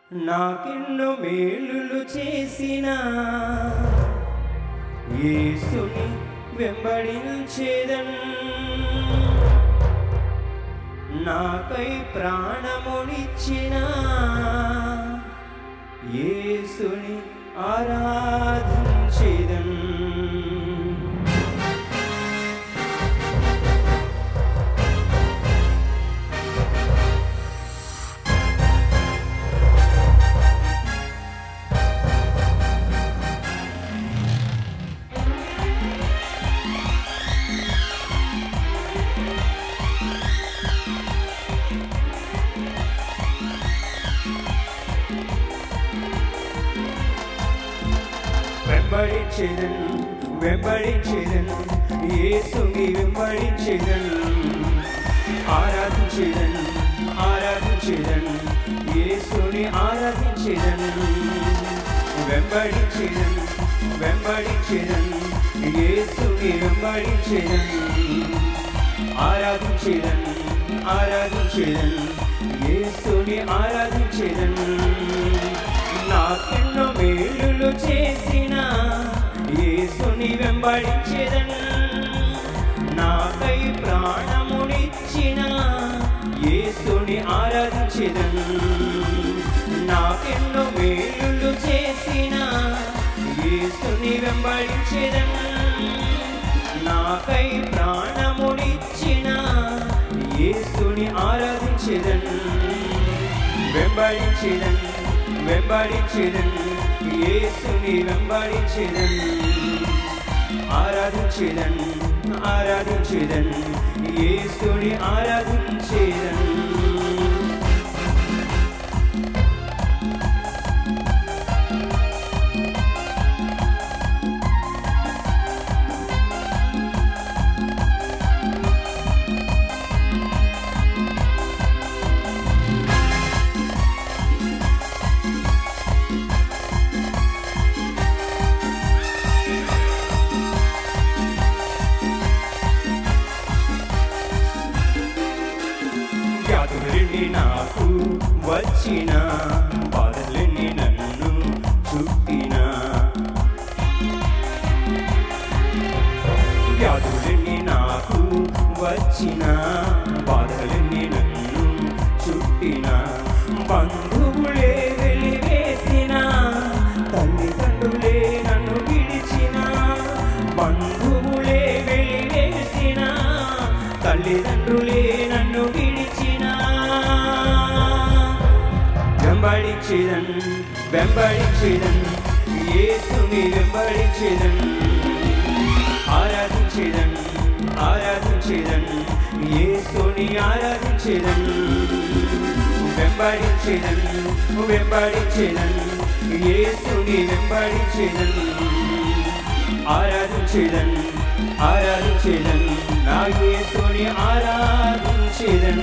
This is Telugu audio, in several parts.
నాకెన్నో మేలులు చేసిన యేసుని వెంబడించేదన్ నాకై ప్రాణమునిచ్చిన యేసుని ఆరాధించేదన్ వెంబడించేదన్ వెంబడించేదన్ యేసుని వెంబడించేదన్ ఆరాధించేదన్ ఆరాధించేదన్ యేసుని ఆరాధించేదన్ వెంబడించేదన్ వెంబడించేదన్ యేసుని వెంబడించేదన్ ఆరాధించేదన్ ఆరాధించేదన్ యేసుని ఆరాధించేదన్ నాకెన్నో మేలులు చేసిన యేసుని వెంబడించేదన్ నాకై ప్రాణమునిచ్చిన యేసుని ఆరాధించేదన్ నాకెన్నో మేలులు చేసిన యేసుని వెంబడించేదన్ నాకై ప్రాణమునిచ్చిన యేసుని ఆరాధించేదన్ వెంబడించేదన్ వెంబడించేదన్ యేసుని వెంబడించేదన్ ఆరాధించేదన్ ఆరాధించేదన్ యేసుని ఆరాధించేదన్ వ్యాధులెన్ని నాకు వచ్చిన బాధలెన్ని నన్ను చుట్టిన వ్యాధులెన్ని నాకు వచ్చిన బాధలెన్ని నన్ను చుట్టిన బంధువులే వెలివేసిన తల్లిదండ్రులే నన్ను విడిచిన బంధువులే వెలివేసిన తల్లిదండ్రులే నన్ను విడిచిన వెంబడించేదన్ వెంబడించేదన్ యేసుని వెంబడించేదన్ ఆరాధించేదన్ ఆరాధించేదన్ యేసుని ఆరాధించేదన్ వెంబడించేదన్ వెంబడించేదన్ యేసుని వెంబడించేదన్ ఆరాధించేదన్ ఆరాధించేదన్ నా యేసుని ఆరాధించేదన్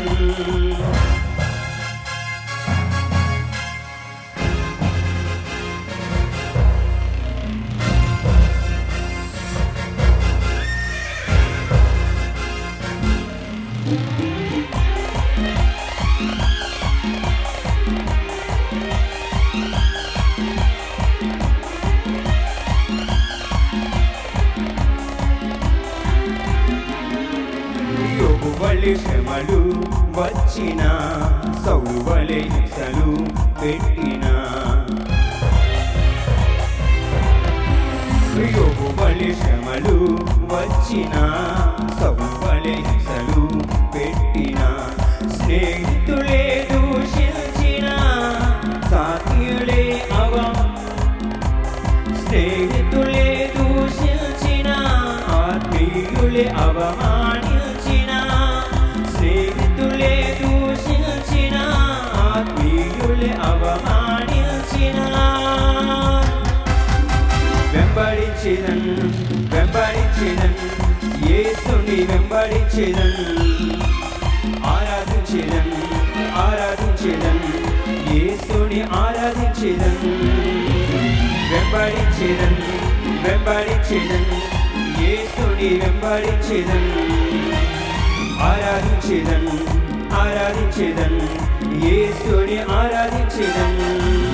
యోగు వలె శ్రమలు వచ్చిన సౌవలె హింసలు పెట్టిన యోగు వలె శ్రమలు వచ్చిన సౌవలె హింసలు పెట్టిన స్నేహితులే దూషించిన సాధ్యులే అవా స్నేహితులే దూషించిన ఆత్మీయులే అవమానించిన స్నేహితులే దూషించిన ఆత్మీయులే అవమానించిన వెంబడించేదన్ వెంబడించేదన్ యేసుని వెంబడించేదన్ ఆరాధించేదన్ ఆరాధించేదన్ యేసుని ఆరాధించేదన్ వెంబడించేదన్ వెంబడించేదన్ యేసుని వెంబడించేదన్ ఆరాధించేదన్ ఆరాధించేదన్ యేసుని ఆరాధించేదన్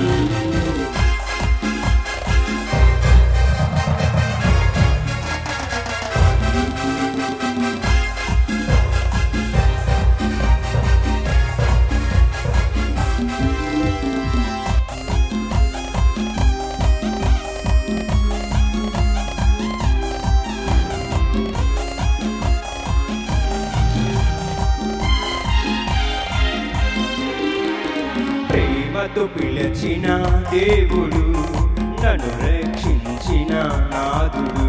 ప్రేమతో పిలిచిన దేవుడు నన్ను రక్షించిన నాదుడు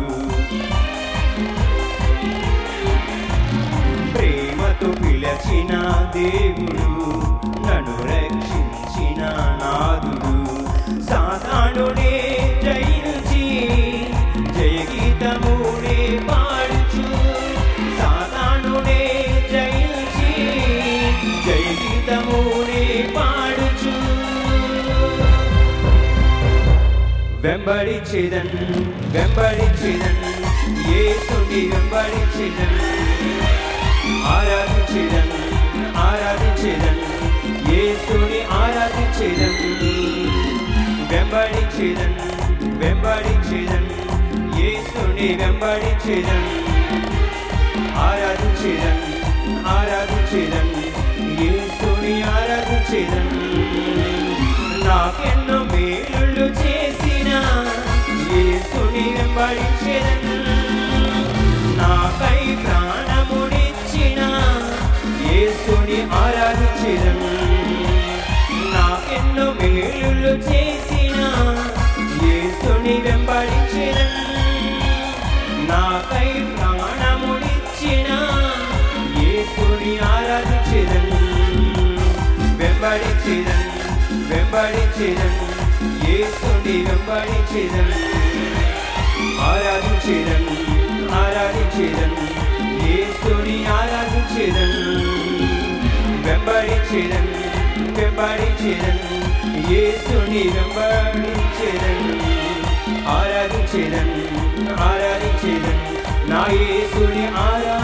ప్రేమతో పిలిచిన దేవుడు నన్ను రక్షించిన నాదుడు సాతానుడే జయించి జయగీతమునే పాడుచు సాతానుడే జయించి జయగీతమునే పాడుచు వెంబడించిదన్ వెంబడించిదన్ యేసుని వెంబడించిదన్ ఆరాధించిదన్ ఆరాధించిదన్ యేసుని ఆరాధించిదన్ వెంబడించిదన్ వెంబడించిదన్ యేసుని వెంబడించిదన్ ఆరాధించిదన్ ఆరాధించిదన్ యేసుని ఆరాధించిదన్ నాకెన్నో మేలులు చేసిన యేసుని వెంబడించెదన్ నాకై ప్రాణమునిచ్చిన యేసుని ఆరాధించెదన్ నాకెన్నో మేలులు చేసిన యేసుని వెంబడించెదన్ నాకై ప్రాణమునిచ్చిన యేసుని ఆరాధించెదన్ వెంబడించెదన్ వెంబడించెదన్ యేసుని వెంబడించెదన్ ఆరాధించెదన్ ఆరాధించెదన్ యేసుని ఆరాధించెదన్ వెంబడించెదన్ వెంబడించెదన్ యేసుని వెంబడించెదన్ ఆరాధించెదన్ ఆరాధించెదన్ నా యేసుని ఆరా